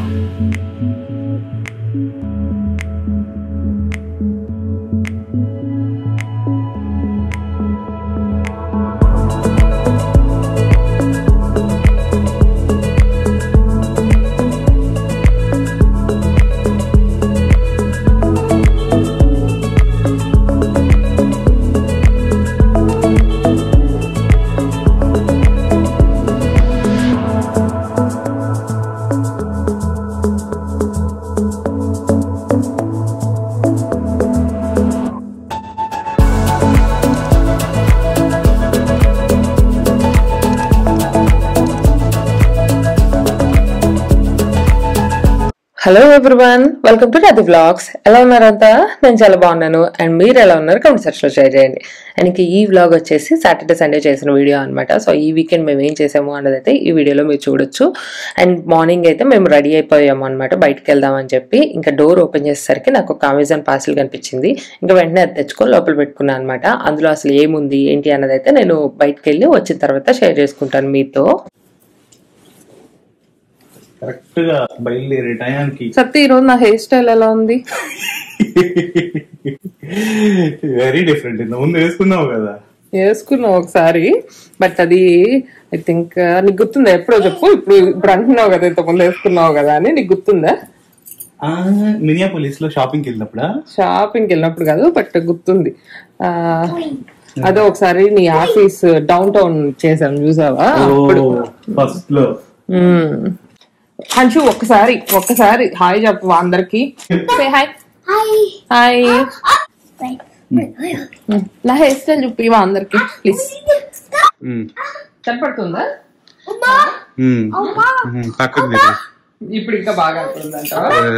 Hello everyone welcome to రది vlogs ఎలా ఉన్నారంతా నేను చాలా బాగున్నాను అండ్ మీరు ఎలా ఉన్నారు కమెంట్ సెక్షన్లో షేర్ చేయండి అండ్ ఇంక ఈ వ్లాగ్ వచ్చేసి సాటర్డే సండే చేసిన వీడియో అనమాట సో ఈ వీకెండ్ మేము ఏం చేసాము అన్నది అయితే ఈ వీడియోలో మీరు చూడొచ్చు అండ్ మార్నింగ్ అయితే మేము రెడీ అయిపోయాము అనమాట బయటికి వెళ్దామని చెప్పి ఇంకా డోర్ ఓపెన్ చేసేసరికి నాకు ఒక అమెజాన్ పార్సిల్ కనిపించింది ఇంకా వెంటనే అది తెచ్చుకొని లోపల పెట్టుకున్నాను అనమాట అందులో అసలు ఏముంది ఏంటి అన్నది అయితే నేను బయటికి వెళ్ళి వచ్చిన తర్వాత షేర్ చేసుకుంటాను మీతో కరెక్ట్ గా బయలుదేరే టయానికి సత్య ఈరోజు నా హెయిర్ స్టైల్ ఎలా ఉంది వెరీ డిఫరెంట్ ఇంత ముందు వేసుకున్నావు కదా వేసుకున్నావు ఒకసారి బట్ అది ఐ థింక్ నీకు గుర్తుందా ఎప్పుడో చెప్పు ఇప్పుడు ఇప్పుడు అంటున్నావు కదా ఇంతకుముందు వేసుకున్నావు కదా అని నీకు గుర్తుందా ఆ మినియా పోలీస్ లో షాపింగ్ వెళ్ళినప్పుడా షాపింగ్కి వెళ్ళినప్పుడు కాదు బట్ గుర్తుంది ఆ, అదే ఒకసారి నీ ఆఫీస్ డౌన్ టౌన్ చేశాను చూసావా అప్పుడు ఫస్ట్ లో మ్మ్. అంశు ఒక్కసారి ఒక్కసారి హాయ్ చెప్పు అందరికి హాయ్ హాయ్ నా హెయిర్ స్టైల్ చూపి అందరికి ప్లీజ్ కనపడుతుందా పక్కకు ఇప్పుడు ఇంకా బాగా అవుతుందంట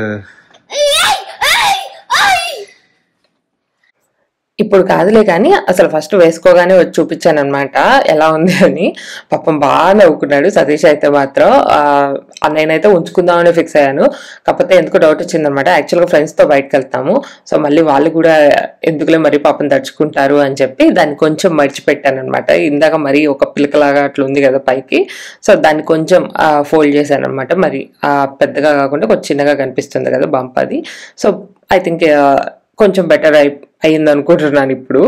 ఇప్పుడు కాదులే కానీ అసలు ఫస్ట్ వేసుకోగానే వచ్చి చూపించాను అనమాట ఎలా ఉంది అని పాపం బాగా నవ్వుకున్నాడు సతీష్ అయితే మాత్రం ఆ, నేనైతే ఉంచుకుందామని ఫిక్స్ అయ్యాను కాకపోతే ఎందుకు డౌట్ వచ్చిందనమాట యాక్చువల్గా ఫ్రెండ్స్తో బయటకు వెళ్తాము సో మళ్ళీ వాళ్ళు కూడా ఎందుకులే మరి పాపం తడుచుకుంటారు అని చెప్పి దాన్ని కొంచెం మర్చిపెట్టాను అనమాట ఇందాక మరి ఒక పిలకలాగా అట్లా ఉంది కదా పైకి సో దాన్ని కొంచెం ఫోల్డ్ చేశాను అనమాట మరి ఆ, పెద్దగా కాకుండా కొంచెం చిన్నగా కనిపిస్తుంది కదా బంప్ అది సో ఐ థింక్ కొంచెం బెటర్ అయి అయింది అనుకుంటున్నాను ఇప్పుడు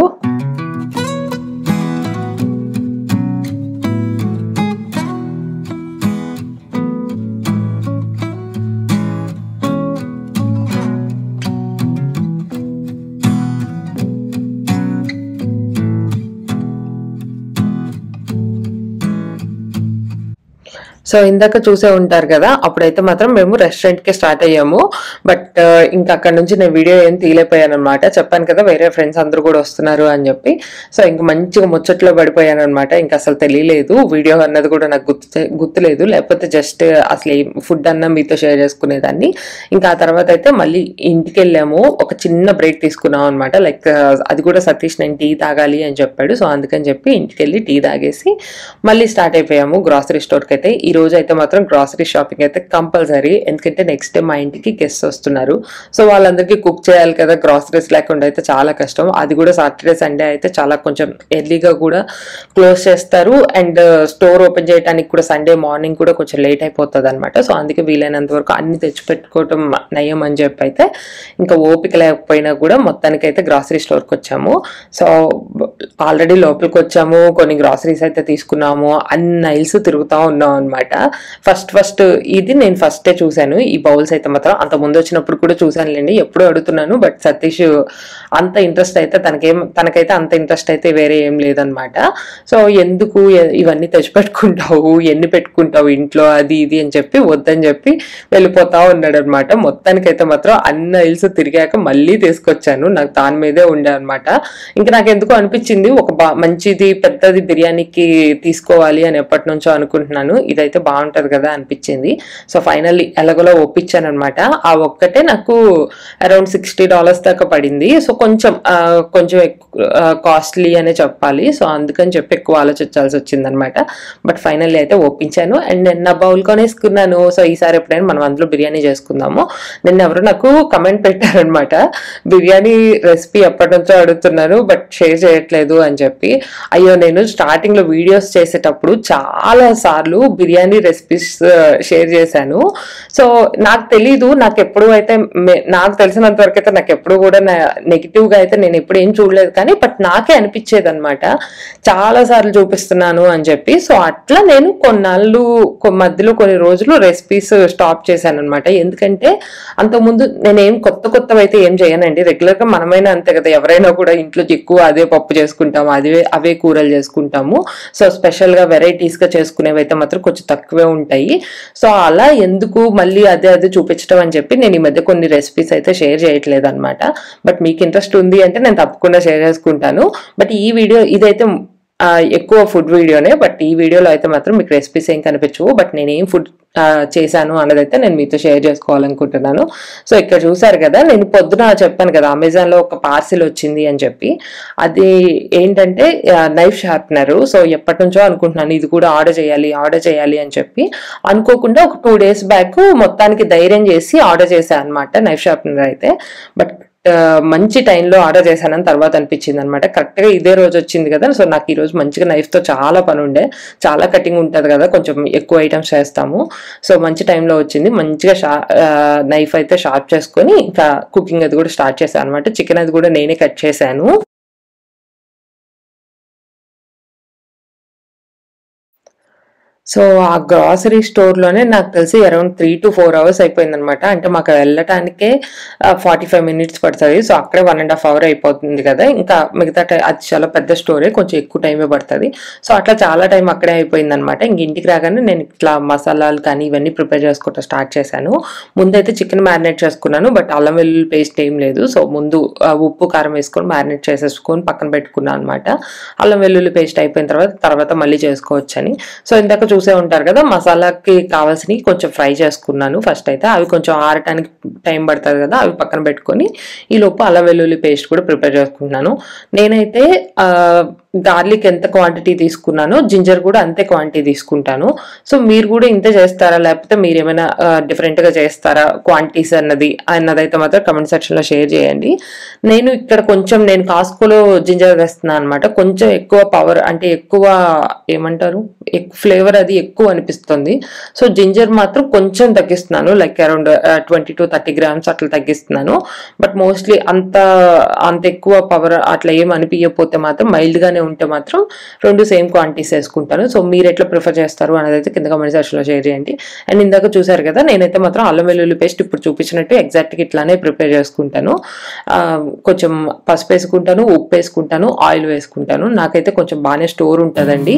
సో ఇందాక చూసే ఉంటారు కదా అప్పుడైతే మాత్రం మేము రెస్టారెంట్ కి స్టార్ట్ అయ్యాము బట్ ఇంకా అక్కడ నుంచి నేను వీడియో ఏం తీయలేకపోయాను అనమాట చెప్పాను కదా వేరే ఫ్రెండ్స్ అందరూ కూడా వస్తున్నారు అని చెప్పి సో ఇంకా మంచిగా ముచ్చట్లో పడిపోయాను అనమాట ఇంకా అసలు తెలియలేదు వీడియో అన్నది కూడా నాకు గుర్తు గుర్తులేదు లేకపోతే జస్ట్ అసలు ఏం ఫుడ్ అన్న మీతో షేర్ చేసుకునేదాన్ని ఇంకా ఆ తర్వాత అయితే మళ్ళీ ఇంటికి వెళ్ళాము ఒక చిన్న బ్రేక్ తీసుకున్నాం అనమాట లైక్ అది కూడా సతీష్ నేను టీ తాగాలి అని చెప్పాడు సో అందుకని చెప్పి ఇంటికి వెళ్ళి టీ తాగేసి మళ్ళీ స్టార్ట్ అయిపోయాము గ్రాసరీ స్టోర్కి అయితే ఈ రోజు అయితే మాత్రం గ్రాసరీ షాపింగ్ అయితే కంపల్సరీ ఎందుకంటే నెక్స్ట్ డే మా ఇంటికి గెస్ట్ వస్తున్నారు సో వాళ్ళందరికీ కుక్ చేయాలి కదా గ్రాసరీస్ లేకుండా అయితే చాలా కష్టం అది కూడా సాటర్డే సండే అయితే చాలా కొంచెం ఎర్లీగా కూడా క్లోజ్ చేస్తారు అండ్ స్టోర్ ఓపెన్ చేయడానికి కూడా సండే మార్నింగ్ కూడా కొంచెం లేట్ అయిపోతుంది అనమాట సో అందుకే వీలైనంత వరకు అన్ని తెచ్చి పెట్టుకోవటం నయం అని చెప్పి అయితే ఇంకా ఓపిక లేకపోయినా కూడా మొత్తానికి అయితే గ్రాసరీ స్టోర్కి వచ్చాము సో ఆల్రెడీ లోపలికి వచ్చాము కొన్ని గ్రాసరీస్ అయితే తీసుకున్నాము అన్ని ఐల్స్ తిరుగుతూ ఉన్నాం అనమాట ఫస్ట్ ఫస్ట్ ఇది నేను ఫస్టే చూశాను ఈ బౌల్స్ అయితే మాత్రం అంత ముందు వచ్చినప్పుడు కూడా చూశానులేండి ఎప్పుడూ అడుగుతున్నాను బట్ సతీష్ అంత ఇంట్రెస్ట్ అయితే తనకేం తనకైతే అంత ఇంట్రెస్ట్ అయితే వేరే ఏం లేదనమాట సో ఎందుకు ఎ- ఇవన్నీ తెచ్చి పెట్టుకుంటావు ఎన్ని పెట్టుకుంటావు ఇంట్లో అది ఇది అని చెప్పి వద్దని చెప్పి వెళ్ళిపోతా ఉన్నాడు అనమాట మొత్తానికైతే మాత్రం అన్ని ఐల్స్ తిరిగాక మళ్ళీ తీసుకొచ్చాను నాకు దాని మీదే ఉండే అనమాట ఇంకా నాకు ఎందుకో అనిపించింది ఒక బా మంచిది పెద్దది బిర్యానీకి తీసుకోవాలి అని ఎప్పటి నుంచో అనుకుంటున్నాను ఇదైతే బాగుంటది కదా అనిపించింది సో ఫైనల్లీ ఎలాగోలా ఒప్పించాను అనమాట ఆ ఒక్కటే నాకు అరౌండ్ సిక్స్టీ డాలర్స్ దాకా పడింది సో కొంచెం ఆ, కొంచెం కాస్ట్లీ అనే చెప్పాలి సో అందుకని చెప్పి ఎక్కువ ఆలోచించాల్సి వచ్చింది అనమాట బట్ ఫైనల్లీ అయితే ఒప్పించాను అండ్ నిన్న బౌల్ కొనేసుకున్నాను సో ఈసారి ఎప్పుడైనా మనం అందులో బిర్యానీ చేసుకుందాము నిన్న ఎవరు నాకు కమెంట్ పెట్టారనమాట బిర్యానీ రెసిపీ ఎప్పటి నుంచో అడుగుతున్నాను బట్ షేర్ చేయట్లేదు అని చెప్పి అయ్యో నేను స్టార్టింగ్ లో వీడియోస్ చేసేటప్పుడు చాలా సార్లు బిర్యానీ మెనీ రెసిపీస్ షేర్ చేశాను సో నాకు తెలీదు నాకు ఎప్పుడు అయితే మే- నాకు తెలిసినంత వరకు అయితే నాకు ఎప్పుడు కూడా నెగిటివ్ గా అయితే నేను ఎప్పుడు ఏం చూడలేదు కానీ బట్ నాకే అనిపించేది అనమాట చాలా సార్లు చూపిస్తున్నాను అని చెప్పి సో అట్లా నేను కొన్నాళ్ళు కొ- మధ్యలో కొన్ని రోజులు రెసిపీస్ స్టాప్ చేశాను అనమాట ఎందుకంటే అంతకుముందు నేనేం కొత్త కొత్తవి అయితే ఏం చేయనండి రెగ్యులర్ గా మనమైనా అంతే కదా ఎవరైనా కూడా ఇంట్లో ఎక్కువ అదే పప్పు చేసుకుంటాము అదే అవే కూరలు చేసుకుంటాము సో స్పెషల్ గా వెరైటీస్ గా చేసుకునేవి అయితే మాత్రం కొంచెం తక్కువే ఉంటాయి సో అలా ఎందుకు మళ్ళీ అదే అదే చూపించడం అని చెప్పి నేను ఈ మధ్య కొన్ని రెసిపీస్ అయితే షేర్ చేయట్లేదు అనమాట బట్ మీకు ఇంట్రెస్ట్ ఉంది అంటే నేను తప్పకుండా షేర్ చేసుకుంటాను బట్ ఈ వీడియో ఇదైతే ఆ, ఎక్కువ ఫుడ్ వీడియోనే బట్ ఈ వీడియోలో అయితే మాత్రం మీకు రెసిపీస్ ఏం కనిపించవు బట్ నేను ఏం ఫుడ్ చేశాను అన్నదైతే నేను మీతో షేర్ చేసుకోవాలనుకుంటున్నాను సో ఇక్కడ చూసారు కదా నేను పొద్దున చెప్పాను కదా అమెజాన్ లో ఒక పార్సిల్ వచ్చింది అని చెప్పి అది ఏంటంటే నైఫ్ షార్ప్నర్ సో ఎప్పటి నుంచో అనుకుంటున్నాను ఇది కూడా ఆర్డర్ చేయాలి ఆర్డర్ చేయాలి అని చెప్పి అనుకోకుండా ఒక టూ డేస్ బ్యాక్ మొత్తానికి ధైర్యం చేసి ఆర్డర్ చేశాను అనమాట నైఫ్ షార్ప్నర్ అయితే బట్ ఆ, మంచి టైంలో ఆర్డర్ చేశానని తర్వాత అనిపించింది అనమాట కరెక్ట్ గా ఇదే రోజు వచ్చింది కదా సో నాకు ఈ రోజు మంచిగా నైఫ్ తో చాలా పని ఉండే చాలా కటింగ్ ఉంటది కదా కొంచెం ఎక్కువ ఐటమ్స్ చేస్తాము సో మంచి టైంలో వచ్చింది మంచిగా షా నైఫ్ అయితే షార్ప్ చేసుకొని ఇంకా కుకింగ్ అది కూడా స్టార్ట్ చేశాను అనమాట చికెన్ అది కూడా నేనే కట్ చేశాను సో ఆ గ్రాసరీ స్టోర్ లోనే నాకు తెలిసి around three to four hours అయిపోయింది అనమాట అంటే మాకు వెళ్ళటానికే ఫార్టీ ఫైవ్ మినిట్స్ పడుతుంది సో అక్కడే వన్ అండ్ హాఫ్ అవర్ అయిపోతుంది కదా ఇంకా మిగతా టై- అది చాలా పెద్ద స్టోరే కొంచెం ఎక్కువ టైమే పడుతుంది సో అట్లా చాలా టైం అక్కడే అయిపోయింది అనమాట ఇంక ఇంటికి రాగానే నేను ఇట్లా మసాలాలు కానీ ఇవన్నీ ప్రిపేర్ చేసుకోవటం స్టార్ట్ చేశాను ముందైతే చికెన్ మ్యారినేట్ చేసుకున్నాను బట్ అల్లం వెల్లుల్లి పేస్ట్ ఏం లేదు సో ముందు ఆ, ఉప్పు కారం వేసుకొని మ్యారినేట్ చేసేసుకొని పక్కన పెట్టుకున్నాను అనమాట అల్లం వెల్లుల్లి పేస్ట్ అయిపోయిన తర్వాత తర్వాత మళ్ళీ చేసుకోవచ్చు అని సో ఇందాక చూసే ఉంటారు కదా మసాలాకి కావాల్సినవి కొంచెం ఫ్రై చేసుకున్నాను ఫస్ట్ అయితే అవి కొంచెం ఆరటానికి టైం పడుతుంది కదా అవి పక్కన పెట్టుకొని ఈ లోపు అల్లం వెల్లుల్లి పేస్ట్ కూడా ప్రిపేర్ చేసుకుంటున్నాను నేనైతే గార్లిక్ ఎంత క్వాంటిటీ తీసుకున్నానో జింజర్ కూడా అంతే క్వాంటిటీ తీసుకుంటాను సో మీరు కూడా ఇంతే చేస్తారా లేకపోతే మీరు ఏమైనా డిఫరెంట్ గా చేస్తారా క్వాంటిటీస్ అన్నది అన్నదైతే మాత్రం కమెంట్ సెక్షన్ లో షేర్ చేయండి నేను ఇక్కడ కొంచెం నేను కాస్కోలో జింజర్ వేస్తున్నాను అనమాట కొంచెం ఎక్కువ పవర్ అంటే ఎక్కువ ఏమంటారు ఫ్లేవర్ అది ఎక్కువ అనిపిస్తుంది సో జింజర్ మాత్రం కొంచెం తగ్గిస్తున్నాను like around twenty to thirty grams అట్లా తగ్గిస్తున్నాను బట్ మోస్ట్లీ అంత అంత ఎక్కువ పవర్ అట్లా ఏం అనిపించకపోతే మాత్రం మైల్డ్ గానే ఉంటే మాత్రం రెండు సేమ్ క్వాంటిటీస్ వేసుకుంటాను సో మీరు ఎట్లా ప్రిఫర్ చేస్తారు అనేది అయితే కింద కమెంట్ సెక్షన్ లో షేర్ చేయండి అండ్ ఇందాక చూసారు కదా నేనైతే మాత్రం అల్లం వెల్లుల్లి పేస్ట్ ఇప్పుడు చూపించినట్టు ఎగ్జాక్ట్ గా ఇట్లానే ప్రిపేర్ చేసుకుంటాను ఆ, కొంచెం పసుపు వేసుకుంటాను ఉప్పు వేసుకుంటాను ఆయిల్ వేసుకుంటాను నాకైతే కొంచెం బాగానే స్టోర్ ఉంటుందండి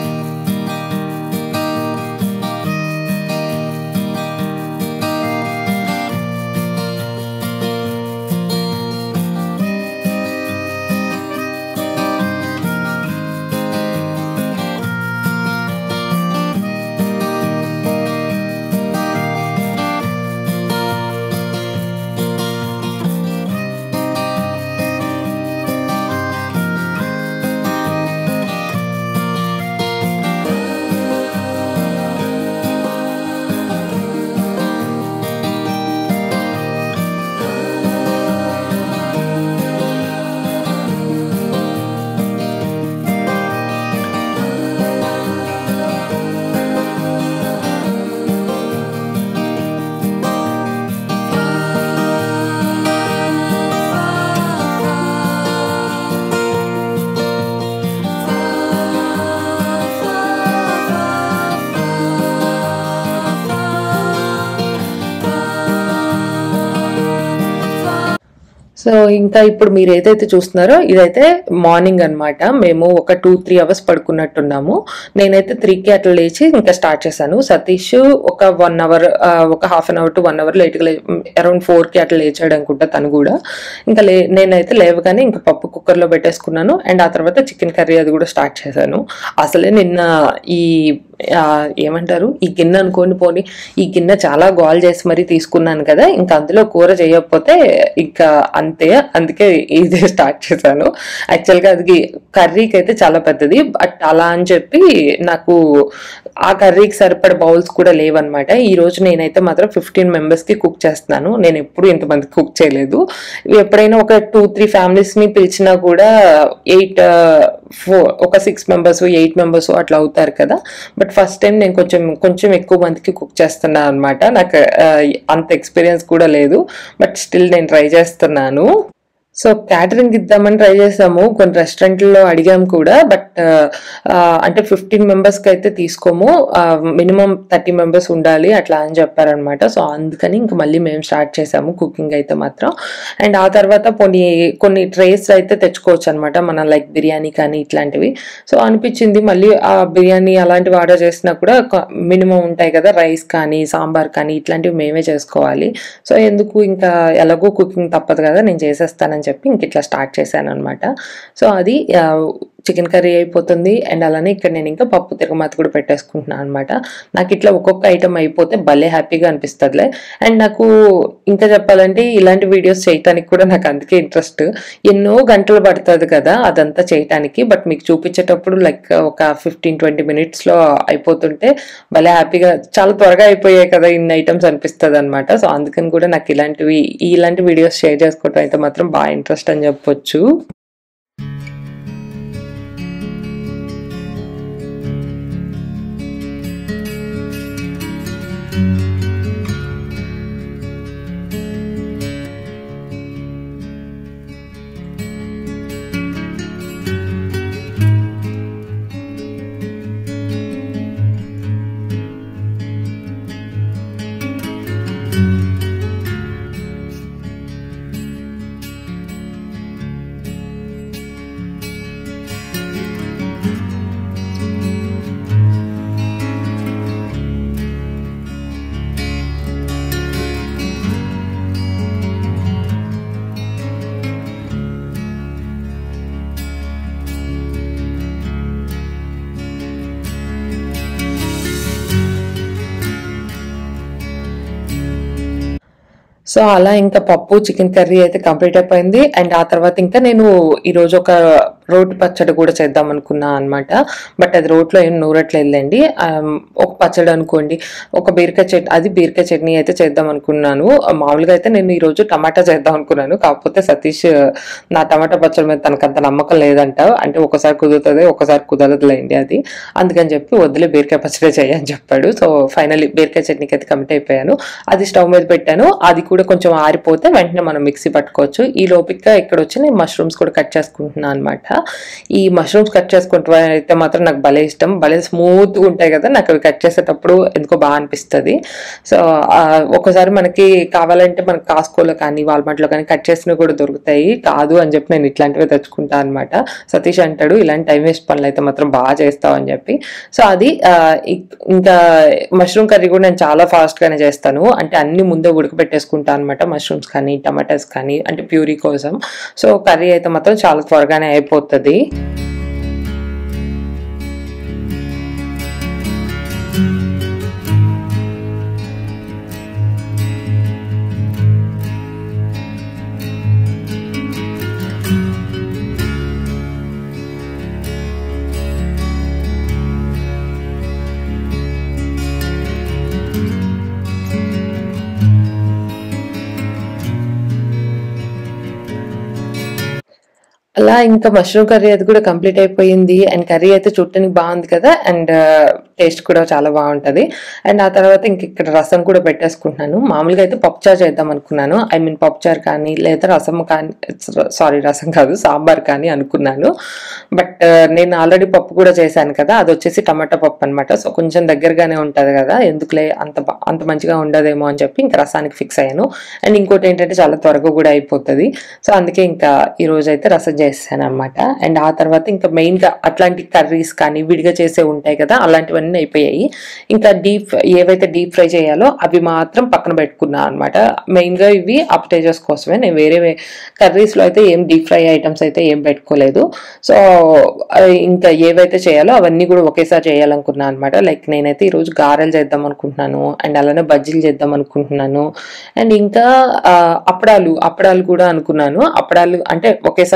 సో ఇంకా ఇప్పుడు మీరు ఏదైతే చూస్తున్నారో ఇదైతే మార్నింగ్ అన్నమాట మేము ఒక టూ త్రీ అవర్స్ పడుకున్నట్టున్నాము నేనైతే త్రీకి అట్లా లేచి ఇంకా స్టార్ట్ చేశాను సతీష్ ఒక వన్ అవర్ ఒక half an hour to one hour లేట్గా లే అరౌండ్ ఫోర్కి అట్లా లేచాడు అనుకుంటా తను కూడా ఇంకా లే నేనైతే లేవగానే ఇంకా పప్పు కుక్కర్లో పెట్టేసుకున్నాను అండ్ ఆ తర్వాత చికెన్ కర్రీ అది కూడా స్టార్ట్ చేశాను అసలే నిన్న ఈ ఆ, ఏమంటారు ఈ గిన్నె అనుకోని పోని ఈ గిన్నె చాలా గోల్ చేసి మరీ తీసుకున్నాను కదా ఇంకా అందులో కూర చేయకపోతే ఇంకా అంతే అందుకే ఇదే స్టార్ట్ చేశాను యాక్చువల్గా అది కర్రీకి అయితే చాలా పెద్దది బట్ అలా అని చెప్పి నాకు ఆ కర్రీకి సరిపడ బౌల్స్ కూడా లేవన్నమాట ఈ రోజు నేనైతే మాత్రం ఫిఫ్టీన్ మెంబర్స్ కి కుక్ చేస్తున్నాను నేను ఎప్పుడు ఇంతమంది కుక్ చేయలేదు ఎప్పుడైనా ఒక టూ త్రీ ఫ్యామిలీస్ ని పిలిచినా కూడా ఎయిట్ ఫోర్ ఒక సిక్స్ మెంబర్స్ ఎయిట్ మెంబర్స్ అట్లా అవుతారు కదా బట్ ఫస్ట్ టైం నేను కొంచెం కొంచెం ఎక్కువ మందికి కుక్ చేస్తున్నాను అనమాట నాకు ఆ, అంత ఎక్స్పీరియన్స్ కూడా లేదు బట్ స్టిల్ నేను ట్రై చేస్తున్నాను సో క్యాటరింగ్ ఇద్దామని ట్రై చేసాము కొన్ని రెస్టారెంట్లో అడిగాము కూడా బట్ అంటే ఫిఫ్టీన్ మెంబర్స్కి అయితే తీసుకోము మినిమం థర్టీ మెంబర్స్ ఉండాలి అట్లా అని చెప్పారనమాట సో అందుకని ఇంక మళ్ళీ మేము స్టార్ట్ చేసాము కుకింగ్ అయితే మాత్రం అండ్ ఆ తర్వాత కొన్ని కొన్ని ట్రేస్ అయితే తెచ్చుకోవచ్చు అనమాట మన లైక్ బిర్యానీ కానీ ఇట్లాంటివి సో అనిపించింది మళ్ళీ ఆ బిర్యానీ అలాంటివి ఆర్డర్ చేసినా కూడా మినిమం ఉంటాయి కదా రైస్ కానీ సాంబార్ కానీ ఇట్లాంటివి మేమే చేసుకోవాలి సో ఎందుకు ఇంకా ఎలాగో కుకింగ్ తప్పదు కదా నేను చేసేస్తానని చెప్పి ఇంక ఇట్లా స్టార్ట్ చేశాను అనమాట సో అది చికెన్ కర్రీ అయిపోతుంది అండ్ అలానే ఇక్కడ నేను ఇంకా పప్పు తిరగమాత కూడా పెట్టేసుకుంటున్నాను అనమాట నాకు ఇట్లా ఒక్కొక్క ఐటమ్ అయిపోతే భలే హ్యాపీగా అనిపిస్తుందిలే అండ్ నాకు ఇంకా చెప్పాలంటే ఇలాంటి వీడియోస్ చేయటానికి కూడా నాకు అందుకే ఇంట్రెస్ట్ ఎన్నో గంటలు పడుతుంది కదా అదంతా చేయటానికి బట్ మీకు చూపించేటప్పుడు లైక్ ఒక ఫిఫ్టీన్ ట్వంటీ మినిట్స్లో అయిపోతుంటే భలే హ్యాపీగా చాలా త్వరగా అయిపోయాయి కదా ఇన్ని ఐటమ్స్ అనిపిస్తుంది అనమాట సో అందుకని కూడా నాకు ఇలాంటివి ఇలాంటి వీడియోస్ షేర్ చేసుకోవటం అయితే మాత్రం బాగా ఇంట్రెస్ట్ అని చెప్పొచ్చు సో అలా ఇంకా పప్పు చికెన్ కర్రీ అయితే కంప్లీట్ అయిపోయింది అండ్ ఆ తర్వాత ఇంకా నేను ఈరోజు ఒక రోటి పచ్చడి కూడా చేద్దాం అనుకున్నా అనమాట బట్ అది రోట్లో ఏం నూరట్లేదులేండి ఆమ్, ఒక పచ్చడి అనుకోండి ఒక బీరకాయ చట్నీ అది బీరకాయ చట్నీ అయితే చేద్దాం అనుకున్నాను మామూలుగా అయితే నేను ఈరోజు టమాటా చేద్దాం అనుకున్నాను కాకపోతే సతీష్ నా టమాటా పచ్చడి మీద తనకు అంత నమ్మకం లేదంట అంటే ఒకసారి కుదురుతుంది ఒకసారి కుదరదులేండి అది అందుకని చెప్పి వదిలే బీరకాయ పచ్చడి చేయని చెప్పాడు సో ఫైనల్లీ బీరకాయ చట్నీకి అయితే కమిట్ అయిపోయాను అది స్టవ్ మీద పెట్టాను అది కూడా కొంచెం ఆరిపోతే వెంటనే మనం మిక్సీ పట్టుకోవచ్చు ఈ లోపిక ఇక్కడ వచ్చి నేను మష్రూమ్స్ కూడా కట్ చేసుకుంటున్నాను అనమాట ఈ మష్రూమ్స్ కట్ చేసుకుంటూ అయితే మాత్రం నాకు భలే ఇష్టం భలే స్మూత్గా ఉంటాయి కదా నాకు అవి కట్ చేసేటప్పుడు ఎందుకో బాగా అనిపిస్తుంది సో ఆ, ఒకసారి మనకి కావాలంటే మనకి కాస్కోలో కానీ వాల్మార్ట్లో కానీ కట్ చేసినవి కూడా దొరుకుతాయి కాదు అని చెప్పి నేను ఇట్లాంటివే తెచ్చుకుంటాను అనమాట సతీష్ అంటాడు ఇలాంటి టైం వేస్ట్ పనులు అయితే మాత్రం బాగా చేస్తావు అని చెప్పి సో అది ఆ, ఇక్- ఇంకా మష్రూమ్ కర్రీ కూడా నేను చాలా ఫాస్ట్ గానే చేస్తాను అంటే అన్ని ముందే ఉడకబెట్టేసుకుంటాను అనమాట మష్రూమ్స్ కానీ టమాటాస్ కానీ అంటే ప్యూరీ కోసం సో కర్రీ అయితే మాత్రం చాలా త్వరగానే అయిపోతుంది అలా ఇంకా మష్రూమ్ కర్రీ అది కూడా కంప్లీట్ అయిపోయింది అండ్ కర్రీ అయితే చూడటానికి బాగుంది కదా అండ్ టేస్ట్ కూడా చాలా బాగుంటది అండ్ ఆ తర్వాత ఇంక ఇక్కడ రసం కూడా పెట్టేసుకుంటున్నాను మామూలుగా అయితే పప్పుచారు చేద్దాం అనుకున్నాను ఐ మీన్ పప్పుచారు కానీ లేదా రసం కానీ సారీ రసం కాదు సాంబార్ కానీ అనుకున్నాను బట్ నేను ఆల్రెడీ పప్పు కూడా చేశాను కదా అది వచ్చేసి టమాటా పప్పు అనమాట సో కొంచెం దగ్గరగానే ఉంటది కదా ఎందుకులే అంత బా- అంత మంచిగా ఉండదేమో అని చెప్పి ఇంకా రసానికి ఫిక్స్ అయ్యాను అండ్ ఇంకోటి ఏంటంటే చాలా త్వరగా కూడా అయిపోతుంది సో అందుకే ఇంకా ఈ రోజు అయితే రసం చేసాను అనమాట అండ్ ఆ తర్వాత ఇంకా మెయిన్ గా అట్లాంటి కర్రీస్ కానీ విడిగా చేసే ఉంటాయి కదా అలాంటివన్నీ అయిపోయాయి ఇంకా డీప్ ఏవైతే డీప్ ఫ్రై చేయాలో అవి మాత్రం పక్కన పెట్టుకున్నాను అనమాట మెయిన్ గా ఇవి అప్టైజర్స్ కోసమే నేను వేరే కర్రీస్ లో అయితే ఏం డీప్ ఫ్రై ఐటమ్స్ అయితే ఏం పెట్టుకోలేదు సో అవి ఇంకా ఏవైతే చేయాలో అవన్నీ కూడా ఒకేసారి చేయాలనుకున్నాను అనమాట లైక్ నేనైతే ఈరోజు గారెలు చేద్దాం అనుకుంటున్నాను అండ్ అలానే బజ్జీలు చేద్దాం అనుకుంటున్నాను అండ్ ఇంకా ఆ, అప్పడాలు అప్పడాలు కూడా అనుకున్నాను అప్పడాలు అంటే ఒకేసారి ఇంకా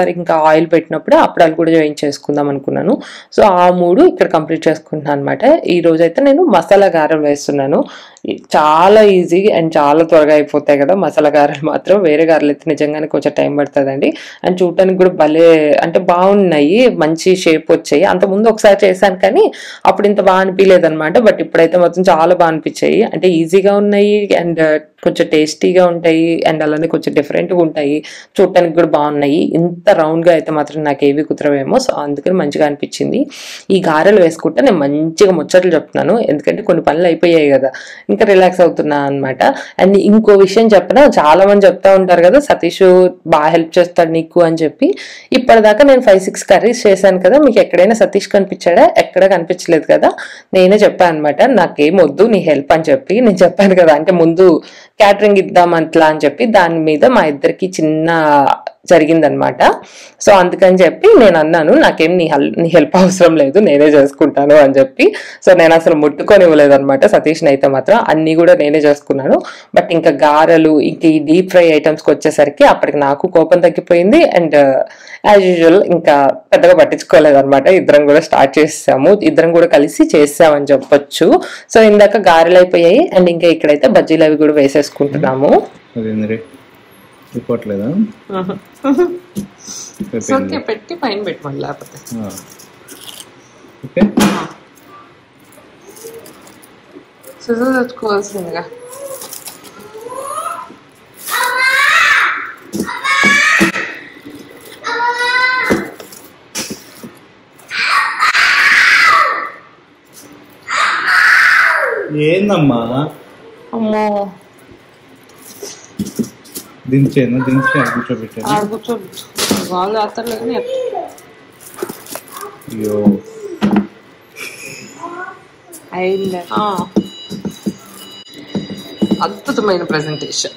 ఆయిల్ పెట్టినప్పుడు అప్పడాలు కూడా వేయించేసుకుందాం అనుకున్నాను సో ఆ మూడు ఇక్కడ కంప్లీట్ చేసుకుంటున్నాను అనమాట ఈ రోజు అయితే నేను మసాలా గారెలు వేస్తున్నాను ఈ- చాలా ఈజీ అండ్ చాలా త్వరగా అయిపోతాయి కదా మసాలా గారెలు మాత్రం వేరే గారెలు అయితే నిజంగానే కొంచెం టైం పడుతుందండి అండ్ చూడటానికి కూడా భలే అంటే బాగున్నాయి మంచి షేప్ వచ్చాయి అంత ముందు ఒకసారి చేశాను కానీ అప్పుడు ఇంత బాగా అనిపించలేదు అనమాట బట్ ఇప్పుడైతే మాత్రం చాలా బాగా అనిపించాయి అంటే ఈజీగా ఉన్నాయి అండ్ కొంచెం టేస్టీగా ఉంటాయి అండ్ అలానే కొంచెం డిఫరెంట్గా ఉంటాయి చూడటానికి కూడా బాగున్నాయి ఇంత రౌండ్గా అయితే మాత్రం నాకు ఏవి కుదరవేమో సో అందుకని మంచిగా అనిపించింది ఈ గారెలు వేసుకుంటే నేను మంచిగా ముచ్చట్లు చెప్తున్నాను ఎందుకంటే కొన్ని పనులు అయిపోయాయి కదా ఇంకా రిలాక్స్ అవుతున్నా అనమాట అండ్ ఇంకో విషయం చెప్పిన చాలా మంది చెప్తా ఉంటారు కదా సతీష్ బాగా హెల్ప్ చేస్తాడు నీకు అని చెప్పి ఇప్పటిదాకా నేను ఫైవ్ సిక్స్ కర్రీస్ చేశాను కదా మీకు ఎక్కడైనా సతీష్ కనిపించాడా ఎక్కడ కనిపించలేదు కదా నేనే చెప్పాను అనమాట నాకేం వద్దు నీ హెల్ప్ అని చెప్పి నేను చెప్పాను కదా అంటే ముందు క్యాటరింగ్ ఇద్దాం అట్లా అని చెప్పి దాని మీద మా ఇద్దరికి చిన్న జరిగిందనమాట సో అందుకని చెప్పి నేను అన్నాను నాకేం నీ హెల్ప్ నీ హెల్ప్ అవసరం లేదు నేనే చేసుకుంటాను అని చెప్పి సో నేను అసలు ముట్టుకొని ఇవ్వలేదు అనమాట సతీష్ని అయితే మాత్రం అన్ని కూడా నేనే చేసుకున్నాను బట్ ఇంకా గారెలు ఇంకా ఈ డీప్ ఫ్రై ఐటమ్స్కి వచ్చేసరికి అప్పటికి నాకు కోపం తగ్గిపోయింది అండ్ యాజ్ యూజువల్ ఇంకా పెద్దగా పట్టించుకోలేదు అనమాట ఇద్దరం కూడా స్టార్ట్ చేసాము ఇద్దరం కూడా కలిసి చేసామని చెప్పొచ్చు సో ఇందాక గారెలు అయిపోయాయి అండ్ ఇంకా ఇక్కడైతే బజ్జీలు అవి కూడా వేసేసుకుంటున్నాము అదేంద్రీ రిపోర్ట్లేదా ఓకే పెట్టి పైన పెట్టుకోండి లేకపోతే ఓకే సిజర్ తెచ్చుకోవాల్సిందిగా ఏందమ్మా అమ్మో దించేను దించి అక్కడ కూర్చోబెట్టాను ఆడ కూర్చో వాళ్ళు చేస్తారు కానీ అయ్యో అయిందా అద్భుతమైన presentation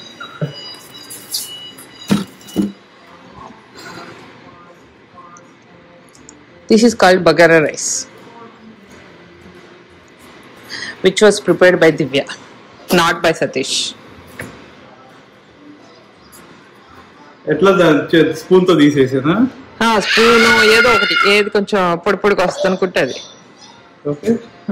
this is called bagara rice which was prepared by Divya not by Satish ఎట్లా స్పూన్ తో తీసేసానా స్పూను ఏదో ఒకటి ఏది కొంచెం పొడి పొడిగా వస్తుంది అనుకుంటే అది ఓకే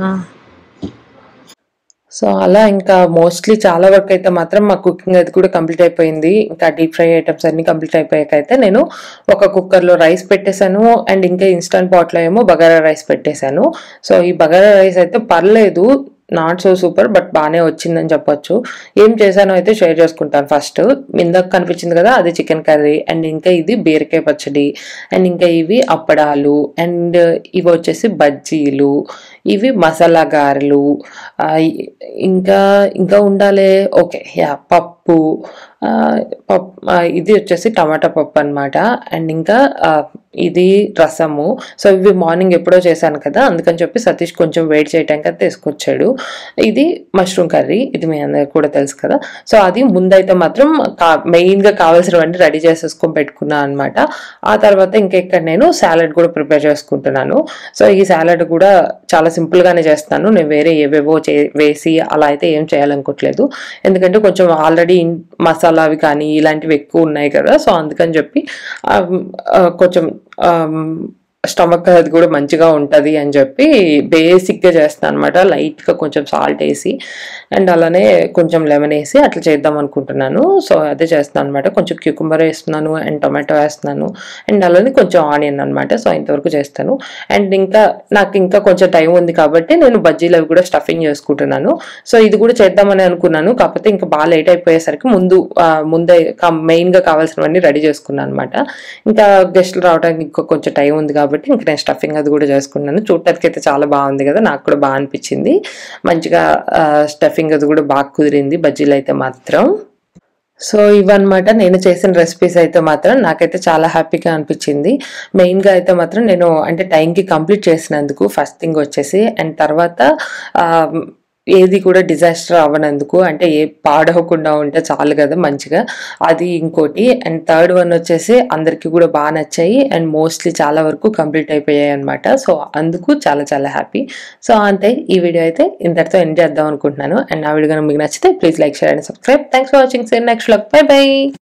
సో అలా ఇంకా మోస్ట్లీ చాలా వరకు అయితే మాత్రం మా కుకింగ్ అది కూడా కంప్లీట్ అయిపోయింది ఇంకా డీప్ ఫ్రై ఐటమ్స్ అన్ని కంప్లీట్ అయిపోయాక అయితే నేను ఒక కుక్కర్లో రైస్ పెట్టేశాను అండ్ ఇంకా ఇన్స్టంట్ పాట్లో ఏమో బగారా రైస్ పెట్టేశాను సో ఈ బగారా రైస్ అయితే పర్లేదు నాట్ సో సూపర్ బట్ బాగానే వచ్చిందని చెప్పొచ్చు ఏం చేశానో అయితే షేర్ చేసుకుంటాను ఫస్ట్ ఇందాక కనిపించింది కదా అది చికెన్ కర్రీ అండ్ ఇంకా ఇది బీరకాయ పచ్చడి అండ్ ఇంకా ఇవి అప్పడాలు అండ్ ఇవి వచ్చేసి బజ్జీలు ఇవి మసాలా గారెలు ఆ, ఇంకా ఇంకా ఉండాలి ఓకే యా పప్పు ఆ, పప్పు ఆ, ఇది వచ్చేసి టమాటా పప్పు అన్నమాట అండ్ ఇంకా ఆ, ఇది రసము సో ఇవి మార్నింగ్ ఎప్పుడో చేశాను కదా అందుకని చెప్పి సతీష్ కొంచెం వెయిట్ చేయడానికి అది తీసుకొచ్చాడు ఇది మష్రూమ్ కర్రీ ఇది మీ అందరికి కూడా తెలుసు కదా సో అది ముందైతే మాత్రం కా- మెయిన్ గా కావాల్సినవన్నీ రెడీ చేసేసుకొని పెట్టుకున్నాను అనమాట ఆ తర్వాత ఇంకా ఇక్కడ నేను సాలడ్ కూడా ప్రిపేర్ చేసుకుంటున్నాను సో ఈ సాలడ్ కూడా చాలా సింపుల్ గానే చేస్తాను నేను వేరే ఏవేవో చే వేసి అలా అయితే ఏం చేయాలనుకోవట్లేదు ఎందుకంటే కొంచెం ఆల్రెడీ మసాలా అవి కానీ ఇలాంటివి ఎక్కువ ఉన్నాయి కదా సో అందుకని చెప్పి ఆ, ఆ, కొంచెం స్టమక్ అది కూడా మంచిగా ఉంటుంది అని చెప్పి బేసిక్గా చేస్తాను అనమాట లైట్గా కొంచెం సాల్ట్ వేసి అండ్ అలానే కొంచెం లెమన్ వేసి అట్లా చేద్దాం అనుకుంటున్నాను సో అదే చేస్తాను అనమాట కొంచెం క్యూకుంబర్ వేస్తున్నాను అండ్ టొమాటో వేస్తున్నాను అండ్ అలానే కొంచెం ఆనియన్ అనమాట సో ఇంతవరకు చేస్తాను అండ్ ఇంకా నాకు ఇంకా కొంచెం టైం ఉంది కాబట్టి నేను బజ్జీలు అవి కూడా స్టఫింగ్ చేసుకుంటున్నాను సో ఇది కూడా చేద్దామని అనుకున్నాను కాకపోతే ఇంకా బాగా లేట్ అయిపోయేసరికి ముందు ఆ, ముందే మెయిన్ గా కావాల్సినవన్నీ రెడీ చేసుకున్నాను అనమాట ఇంకా గెస్ట్లు రావడానికి ఇంకా కొంచెం టైం ఉంది కాబట్టి ఇంకా నేను స్టఫింగ్ అది కూడా చేసుకున్నాను చూడటానికి అయితే చాలా బాగుంది కదా నాకు కూడా బాగా అనిపించింది మంచిగా స్టఫింగ్ అది కూడా బాగా కుదిరింది బజ్జీలు అయితే మాత్రం సో ఇవన్నమాట నేను చేసిన రెసిపీస్ అయితే మాత్రం నాకైతే చాలా హ్యాపీగా అనిపించింది మెయిన్గా అయితే మాత్రం నేను అంటే టైంకి కంప్లీట్ చేసినందుకు ఫస్ట్ థింగ్ వచ్చేసి అండ్ తర్వాత ఆ, ఏది కూడా డిజాస్టర్ అవ్వనందుకు అంటే ఏ పాడవకుండా ఉంటే చాలు కదా మంచిగా అది ఇంకోటి అండ్ థర్డ్ వన్ వచ్చేసి అందరికీ కూడా బాగా నచ్చాయి అండ్ మోస్ట్లీ చాలా వరకు కంప్లీట్ అయిపోయాయి అనమాట సో అందుకు చాలా చాలా హ్యాపీ సో అంతే ఈ వీడియో అయితే ఇంతటితో ఎండ్ చేద్దాం అనుకుంటున్నాను అండ్ నా వీడియో కనుక మీకు నచ్చితే please like share and subscribe thanks for watching సేర్ నెక్స్ట్ బ్లాగ్ బై బై